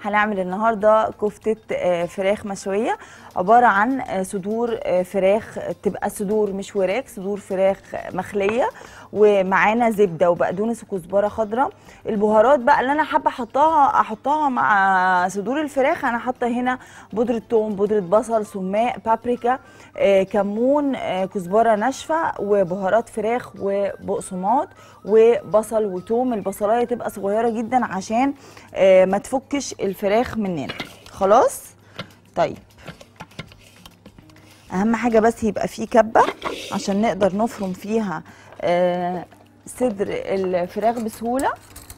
هنعمل النهارده كفته آه، فراخ مشويه عباره عن آه، صدور آه، فراخ تبقى صدور مش وراك صدور فراخ مخليه ومعانا زبده وبقدونس وكزبره خضراء البهارات بقى اللي انا حابه احطها احطها مع صدور الفراخ انا حاطه هنا بودره ثوم بودره بصل سماق بابريكا آه، كمون آه، كزبره ناشفه وبهارات فراخ وبقسماط وبصل وثوم البصلايه تبقى صغيره جدا عشان آه، ما تفكش الفراخ مننا خلاص طيب اهم حاجه بس يبقى فيه كبه عشان نقدر نفرم فيها آه، صدر الفراخ بسهوله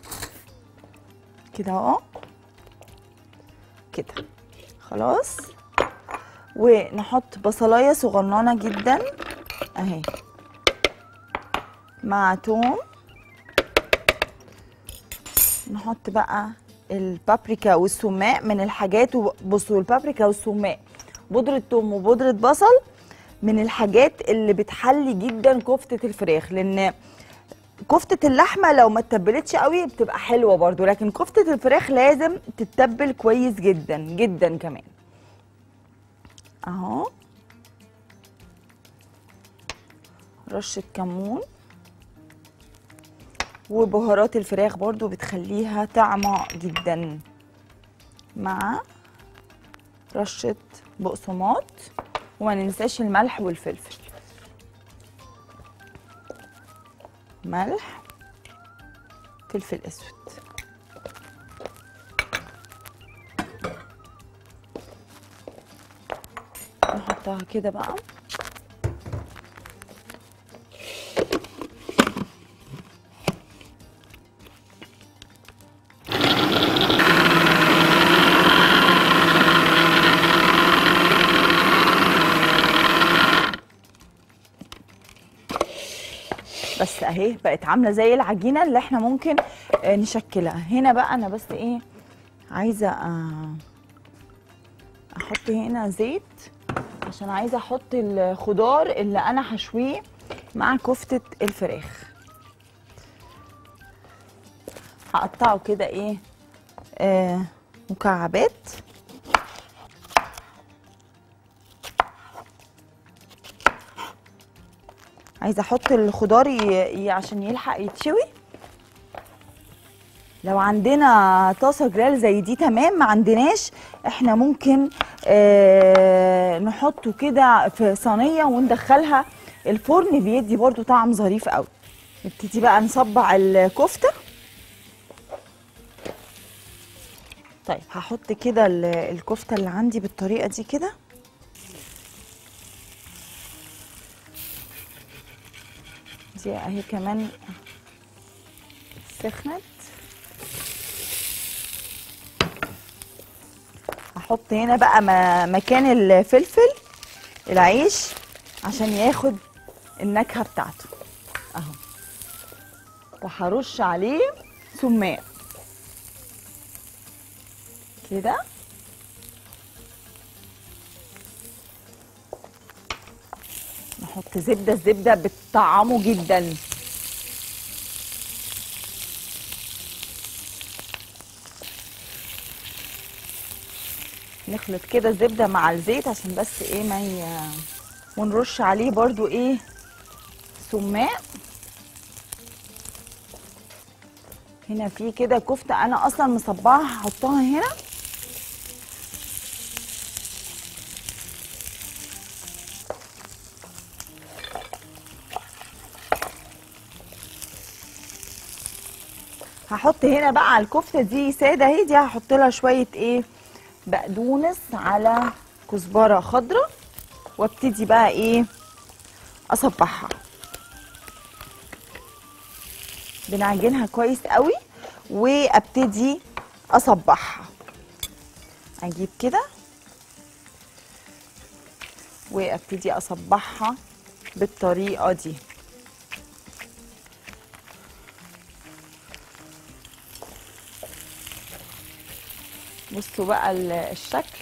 كده اهو كده خلاص ونحط بصلايه صغننه جدا اهي مع توم نحط بقى البابريكا والسماق من الحاجات بصوا البابريكا والسماق بودرة توم وبودرة بصل من الحاجات اللي بتحلي جدا كفتة الفراخ لان كفتة اللحمة لو ما اتبلتش قوي بتبقى حلوة برضو لكن كفتة الفراخ لازم تتبل كويس جدا جدا كمان اهو رشة كمون وبهارات الفراخ برضو بتخليها طعمة جدا مع رشة بقسماط وما ننساش الملح والفلفل ملح فلفل اسود نحطها كده بقى بس اهي بقت عامله زي العجينه اللي احنا ممكن آه، نشكلها هنا بقى انا بس ايه عايزه آه، احط هنا زيت عشان عايزه احط الخضار اللي انا هشويه مع كفته الفراخ هقطعه كده ايه آه مكعبات عايزه احط الخضار ي... ي... عشان يلحق يتشوي لو عندنا طاسه جريل زي دي تمام ما عندناش احنا ممكن آه نحطه كده في صينيه وندخلها الفرن بيدي برضو طعم ظريف قوي نبتدي بقى نصبع الكفته طيب هحط كده ال- الكفته اللي عندي بالطريقه دي كده دي اهي كمان سخنت هحط هنا بقى م- مكان الفلفل العيش عشان ياخد النكهه بتاعته اهو وهرش عليه سماق كده نحط زبده الزبده بتطعمه جدا نخلط كده الزبده مع الزيت عشان بس ايه ما ي... ونرش عليه برضو ايه سماق هنا في كده كفته انا اصلا مصبعها هحطها هنا هحط هنا بقى على الكفته دي ساده اهي دي هحط لها شويه ايه بقدونس على كزبره خضراء وابتدي بقى ايه اصبعها بنعجنها كويس قوي وابتدي اصبعها اجيب كده وابتدي اصبعها بالطريقه دي بصوا بقى ال- الشكل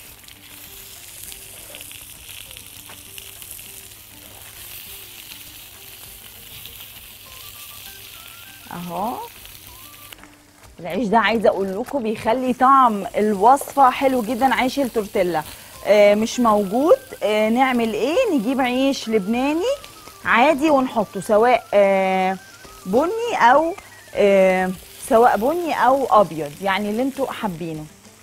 اهو العيش ده عايزه اقول لكم بيخلي طعم الوصفه حلو جدا عيش التورتيلا آه مش موجود آه نعمل ايه نجيب عيش لبناني عادي ونحطه سواء آه بني او آه سواء بني او ابيض يعني اللي انتوا حابينه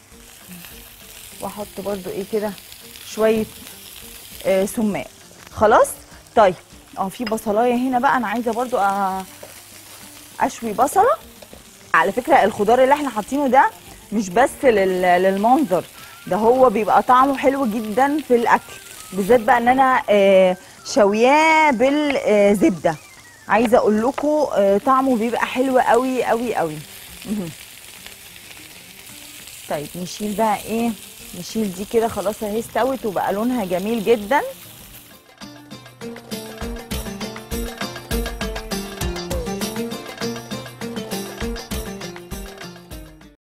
واحط برضو ايه كده شويه آه سماق خلاص طيب اه في بصلايه هنا بقى انا عايزه برضو آه اشوي بصله على فكره الخضار اللي احنا حاطينه ده مش بس لل- للمنظر ده هو بيبقى طعمه حلو جدا في الاكل بالذات بقى ان انا آه، شوياه بالزبده عايزه اقول لكم آه، طعمه بيبقى حلو قوي قوي قوي مهم. طيب نشيل بقى ايه نشيل دي كده خلاص اهي استوت وبقى لونها جميل جدا